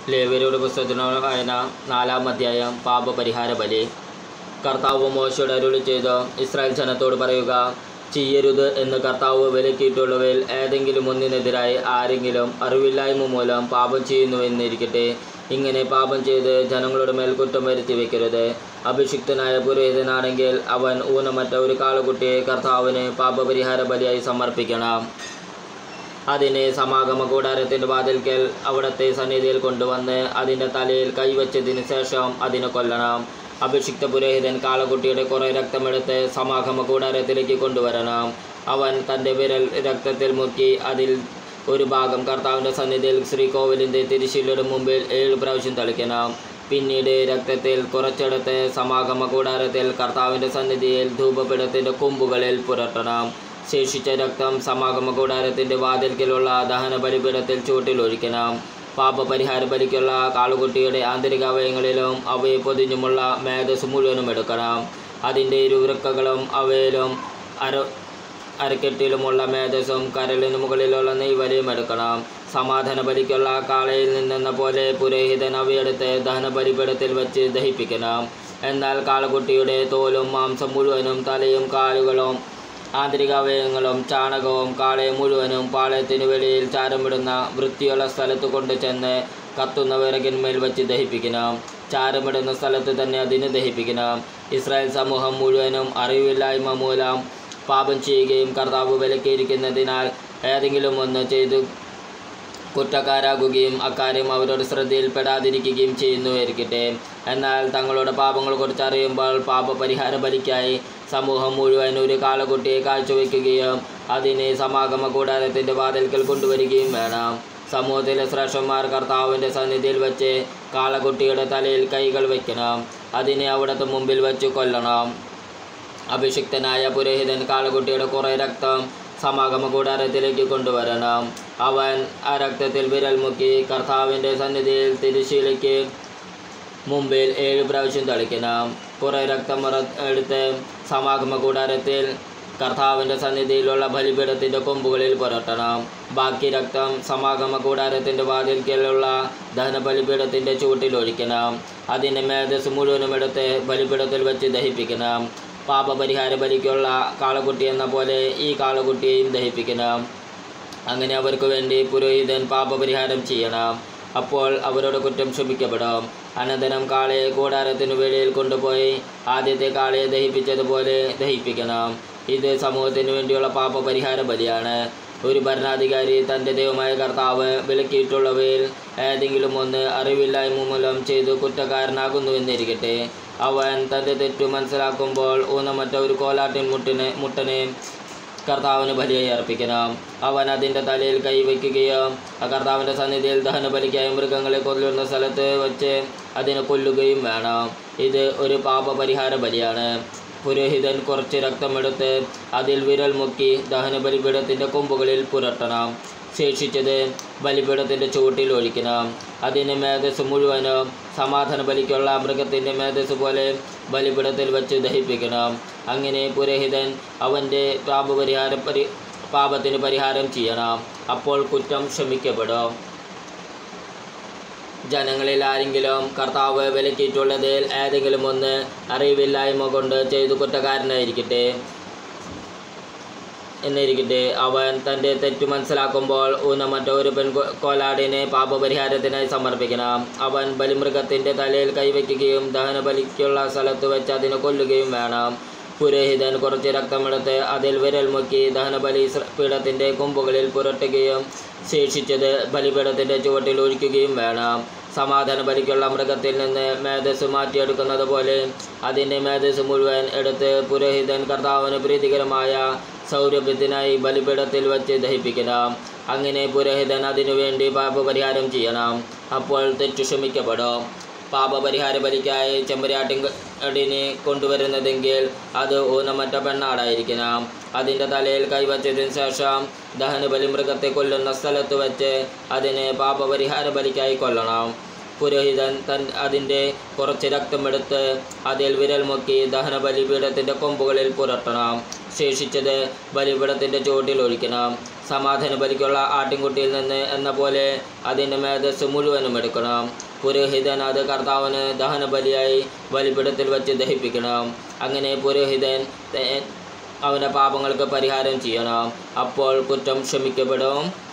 ലേവ്യരുടെ പുസ്തകത്തിനുള്ള വായന നാലാം അധ്യായം പാപപരിഹാര ബലി കർത്താവ് മോശയോട് അരുളി ചെയ്തു ഇസ്രായേൽ ജനത്തോട് പറയുക ചെയ്യരുത് എന്ന് കർത്താവ് വിലക്കിയിട്ടുള്ളവയിൽ ഏതെങ്കിലും ഒന്നിനെതിരായി ആരെങ്കിലും അറിവില്ലായ്മ മൂലം പാപം ചെയ്യുന്നുവെന്നിരിക്കട്ടെ ഇങ്ങനെ പാപം ചെയ്ത് ജനങ്ങളുടെ മേൽ കുറ്റം വരുത്തി വെക്കരുത് അഭിഷിക്തനായ പുരോഹിതനാണെങ്കിൽ അവൻ ഊനമറ്റ ഒരു കാളക്കുട്ടിയെ കർത്താവിന് പാപപരിഹാര ബലിയായി സമർപ്പിക്കണം അതിനെ സമാഗമ കൂടാരത്തിൻ്റെ വാതിൽക്കൽ അവിടത്തെ സന്നിധിയിൽ കൊണ്ടുവന്ന് അതിൻ്റെ തലയിൽ കൈവച്ചതിന് ശേഷം അതിനെ കൊല്ലണം അഭിഷിക്ത പുരോഹിതൻ കാളക്കുട്ടിയുടെ കുറേ രക്തമെടുത്ത് സമാഗമ കൂടാരത്തിലേക്ക് കൊണ്ടുവരണം അവൻ തൻ്റെ വിരൽ രക്തത്തിൽ മുക്കി അതിൽ ഒരു ഭാഗം കർത്താവിൻ്റെ സന്നിധിയിൽ ശ്രീകോവിലിൻ്റെ തിരിശിലയുടെ മുമ്പിൽ ഏഴ് പ്രാവശ്യം തളിക്കണം പിന്നീട് രക്തത്തിൽ കുറച്ചെടുത്ത് സമാഗമ കൂടാരത്തിൽ കർത്താവിൻ്റെ സന്നിധിയിൽ ധൂപപീഠത്തിൻ്റെ കൊമ്പുകളിൽ പുരട്ടണം ശേഷിച്ച രക്തം സമാഗമ കൂടാരത്തിൻ്റെ വാതിൽക്കലുള്ള ദഹന ബലിപീഠത്തിൽ ചൂട്ടിലൊഴിക്കണം പാപപരിഹാര ബലിക്കുള്ള കാളുകുട്ടിയുടെ ആന്തരിക അവയവങ്ങളിലും അവയെ പൊതിഞ്ഞുമുള്ള മേധസ് മുഴുവനും എടുക്കണം അതിൻ്റെ ഇരുവൃക്കകളും അവയിലും അര അരക്കെട്ടിലുമുള്ള മേധസ്സും കരളിന് മുകളിലുള്ള നെയ്വലയും എടുക്കണം സമാധാന ബലിക്കുള്ള കാളയിൽ നിന്നെന്ന പോലെ പുരോഹിതൻ അവയെടുത്ത് ദഹന ബലിപീഠത്തിൽ വെച്ച് ദഹിപ്പിക്കണം എന്നാൽ കാളക്കുട്ടിയുടെ തോലും മാംസം മുഴുവനും തലയും കാലുകളും ആന്തരിക അവയവങ്ങളും ചാണകവും കാളയെ മുഴുവനും പാളയത്തിനു വെളിയിൽ ചാരമിടുന്ന വൃത്തിയുള്ള സ്ഥലത്ത് കൊണ്ട് ചെന്ന് കത്തുന്ന വിറകിന്മേൽ വെച്ച് ദഹിപ്പിക്കണം ചാരമിടുന്ന സ്ഥലത്ത് തന്നെ അതിന് ദഹിപ്പിക്കണം ഇസ്രായേൽ സമൂഹം മുഴുവനും അറിവില്ലായ്മ മൂലം പാപം ചെയ്യുകയും കർത്താവ് വിലക്കിയിരിക്കുന്നതിനാൽ ഏതെങ്കിലും ഒന്ന് ചെയ്തു കുറ്റക്കാരാകുകയും അക്കാര്യം അവരുടെ ശ്രദ്ധയിൽപ്പെടാതിരിക്കുകയും ചെയ്യുന്നുവരിക്കട്ടെ എന്നാൽ തങ്ങളുടെ പാപങ്ങളെക്കുറിച്ച് അറിയുമ്പോൾ പാപപരിഹാര ബലിക്കായി സമൂഹം മുഴുവൻ ഒരു കാളക്കുട്ടിയെ കാഴ്ചവെക്കുകയും അതിനെ സമാഗമ കൂടാരത്തിൻ്റെ വാതിൽക്കൽ കൊണ്ടുവരികയും വേണം സമൂഹത്തിലെ ശ്രേഷ്ഠന്മാർ കർത്താവിൻ്റെ സന്നിധിയിൽ വെച്ച് കാളക്കുട്ടിയുടെ തലയിൽ കൈകൾ വയ്ക്കണം അതിനെ അവിടുത്തെ മുമ്പിൽ വെച്ച് കൊല്ലണം അഭിഷിക്തനായ പുരോഹിതൻ കാളക്കുട്ടിയുടെ കുറേ രക്തം സമാഗമ കൂടാരത്തിലേക്ക് കൊണ്ടുവരണം അവൻ ആ രക്തത്തിൽ വിരൽ മുക്കി കർത്താവിൻ്റെ സന്നിധിയിൽ തിരുശീലയ്ക്ക് മുമ്പിൽ ഏഴ് പ്രാവശ്യം തളിക്കണം കുറേ രക്തം മുറ എടുത്ത് സമാഗമ കൂടാരത്തിൽ കർത്താവിൻ്റെ സന്നിധിയിലുള്ള ബലിപീഠത്തിൻ്റെ കൊമ്പുകളിൽ പുരട്ടണം ബാക്കി രക്തം സമാഗമ കൂടാരത്തിൻ്റെ വാതിൽക്കലുള്ള ദഹന ബലിപീഠത്തിൻ്റെ ചൂട്ടിൽ ഒഴിക്കണം അതിൻ്റെ മേധസ് മുഴുവനും എടുത്ത് ബലിപീഠത്തിൽ വെച്ച് ദഹിപ്പിക്കണം പാപപരിഹാര ബലിക്കുള്ള കാളക്കുട്ടി എന്ന പോലെ ഈ കാളക്കുട്ടിയെയും ദഹിപ്പിക്കണം അങ്ങനെ അവർക്ക് വേണ്ടി പുരോഹിതൻ പാപപരിഹാരം ചെയ്യണം അപ്പോൾ അവരുടെ കുറ്റം ക്ഷമിക്കപ്പെടും അനന്തരം കാളയെ കൂടാരത്തിനു വെളിയിൽ കൊണ്ടുപോയി ആദ്യത്തെ കാളയെ ദഹിപ്പിച്ചതുപോലെ ദഹിപ്പിക്കണം ഇത് സമൂഹത്തിന് വേണ്ടിയുള്ള പാപപരിഹാര ബലിയാണ് ഒരു ഭരണാധികാരി തൻ്റെ ദൈവമായ കർത്താവ് വിലക്കിയിട്ടുള്ളവയിൽ ഏതെങ്കിലും ഒന്ന് അറിവില്ലായ്മ മൂലം ചെയ്തു കുറ്റക്കാരനാകുന്നുവെന്നിരിക്കട്ടെ അവൻ തൻ്റെ തെറ്റു മനസ്സിലാക്കുമ്പോൾ ഊന്നമറ്റ ഒരു കോലാട്ടിൻ മുട്ടിനെ മുട്ടനെ കർത്താവിന് ബലിയായി അർപ്പിക്കണം അവൻ അതിൻ്റെ തലയിൽ കൈവയ്ക്കുകയും ആ കർത്താവിൻ്റെ സന്നിധിയിൽ ദഹന ബലിക്കായി മൃഗങ്ങളെ കൊല്ലുന്ന സ്ഥലത്ത് വെച്ച് അതിനെ കൊല്ലുകയും വേണം ഇത് ഒരു പാപപരിഹാര ബലിയാണ് പുരോഹിതൻ കുറച്ച് രക്തമെടുത്ത് അതിൽ വിരൽ മുക്കി ദഹന ബലിപീഠത്തിൻ്റെ കൊമ്പുകളിൽ പുരട്ടണം ശേഷിച്ചത് ബലിപീഠത്തിൻ്റെ ചുവട്ടിൽ ഒഴിക്കണം അതിന് മേധസ് മുഴുവനും സമാധാന ബലിക്കുള്ള മൃഗത്തിൻ്റെ മേധസ് പോലെ ബലിപീഠത്തിൽ വെച്ച് ദഹിപ്പിക്കണം അങ്ങനെ പുരോഹിതൻ അവൻ്റെ പാപപരിഹാര പരി പാപത്തിന് പരിഹാരം ചെയ്യണം അപ്പോൾ കുറ്റം ക്ഷമിക്കപ്പെടും ജനങ്ങളിൽ ആരെങ്കിലും കർത്താവ് വിലക്കിയിട്ടുള്ളതിൽ ഏതെങ്കിലും ഒന്ന് അറിവില്ലായ്മ കൊണ്ട് ചെയ്തു കുറ്റക്കാരനായിരിക്കട്ടെ എന്നിരിക്കട്ടെ അവൻ തൻ്റെ തെറ്റു മനസ്സിലാക്കുമ്പോൾ ഊന്നമറ്റ ഒരു പെൺ കോലാടിനെ പാപപരിഹാരത്തിനായി സമർപ്പിക്കണം അവൻ ബലിമൃഗത്തിൻ്റെ തലയിൽ കൈവയ്ക്കുകയും ദഹന ബലിക്കുള്ള സ്ഥലത്ത് വെച്ച് അതിനെ കൊല്ലുകയും വേണം പുരോഹിതൻ കുറച്ച് രക്തമെടുത്ത് അതിൽ വിരൽ മുക്കി ദഹനബലി പീഠത്തിൻ്റെ കൊമ്പുകളിൽ പുരട്ടുകയും ശേഷിച്ചത് ബലിപീഠത്തിൻ്റെ ചുവട്ടിൽ ഒഴിക്കുകയും വേണം സമാധാന ബലിക്കുള്ള മൃഗത്തിൽ നിന്ന് മേധസ് മാറ്റിയെടുക്കുന്നത് പോലെ അതിൻ്റെ മേധസ് മുഴുവൻ എടുത്ത് പുരോഹിതൻ കർത്താവിന് പ്രീതികരമായ സൗരഭ്യത്തിനായി ബലിപീഠത്തിൽ വച്ച് ദഹിപ്പിക്കണം അങ്ങനെ പുരോഹിതൻ അതിനുവേണ്ടി പാപപരിഹാരം ചെയ്യണം അപ്പോൾ തെറ്റു ക്ഷമിക്കപ്പെടും പാപപരിഹാര ബലിക്കായി ചെമ്പരാട്ടിനെ കൊണ്ടുവരുന്നതെങ്കിൽ അത് ഊനമറ്റ പെണ്ണാടായിരിക്കണം അതിൻ്റെ തലയിൽ കൈവച്ചതിന് ശേഷം ദഹനബലി മൃഗത്തെ കൊല്ലുന്ന സ്ഥലത്ത് വെച്ച് അതിനെ പാപപരിഹാര ബലിക്കായി കൊല്ലണം പുരോഹിതൻ തൻ അതിൻ്റെ കുറച്ച് രക്തമെടുത്ത് അതിൽ വിരൽ മുക്കി ദഹന ബലിപീഠത്തിൻ്റെ കൊമ്പുകളിൽ പുരട്ടണം ശേഷിച്ചത് ബലിപീഠത്തിൻ്റെ ചുവട്ടിൽ ഒഴിക്കണം സമാധാന ബലിക്കുള്ള ആട്ടിൻകുട്ടിയിൽ നിന്ന് എന്ന പോലെ അതിൻ്റെ മേധസ് മുഴുവനും എടുക്കണം പുരോഹിതൻ അത് കർത്താവിന് ദഹന ബലിയായി ബലിപ്പിടത്തിൽ വെച്ച് ദഹിപ്പിക്കണം അങ്ങനെ പുരോഹിതൻ തെ- അവൻ്റെ പാപങ്ങൾക്ക് പരിഹാരം ചെയ്യണം അപ്പോൾ കുറ്റം ക്ഷമിക്കപ്പെടും